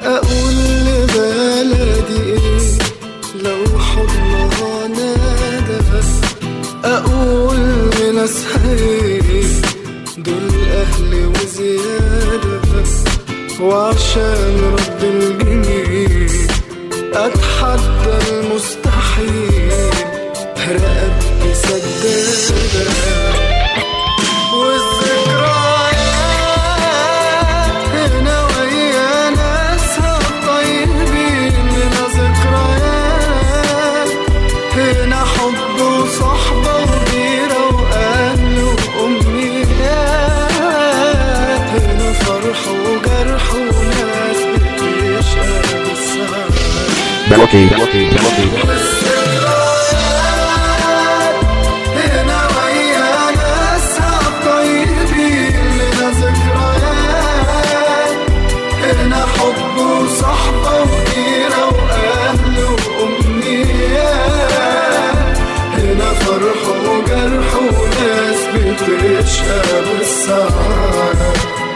أقول لبلدي إيه لو حضنها نادى أقول لناسها إيه دول أهلي وزيادة وعشان رب الجميل أتحدى المستحيل رقبتي سدادة والذكريات هنا ويا ناسها الطيبين لنا ذكريات هنا حب وصحبة وغيرة وأهل وأمنيات هنا فرح وجرح وناس بتشقى بالسعادة Melody, melody, melody. هنا ويا ناسها الطيبين لنا ذكريات هنا حب وصحبة وغيرة وأهل وأمنيات هنا فرح وجرح وناس بتشقى بالسعادة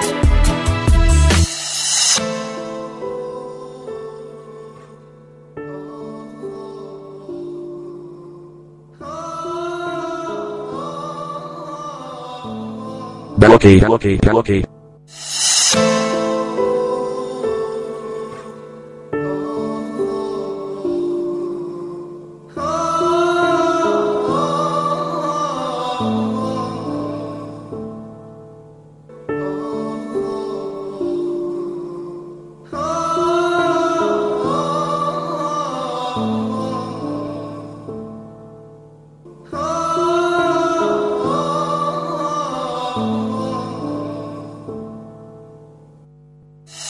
Melody, melody, melody.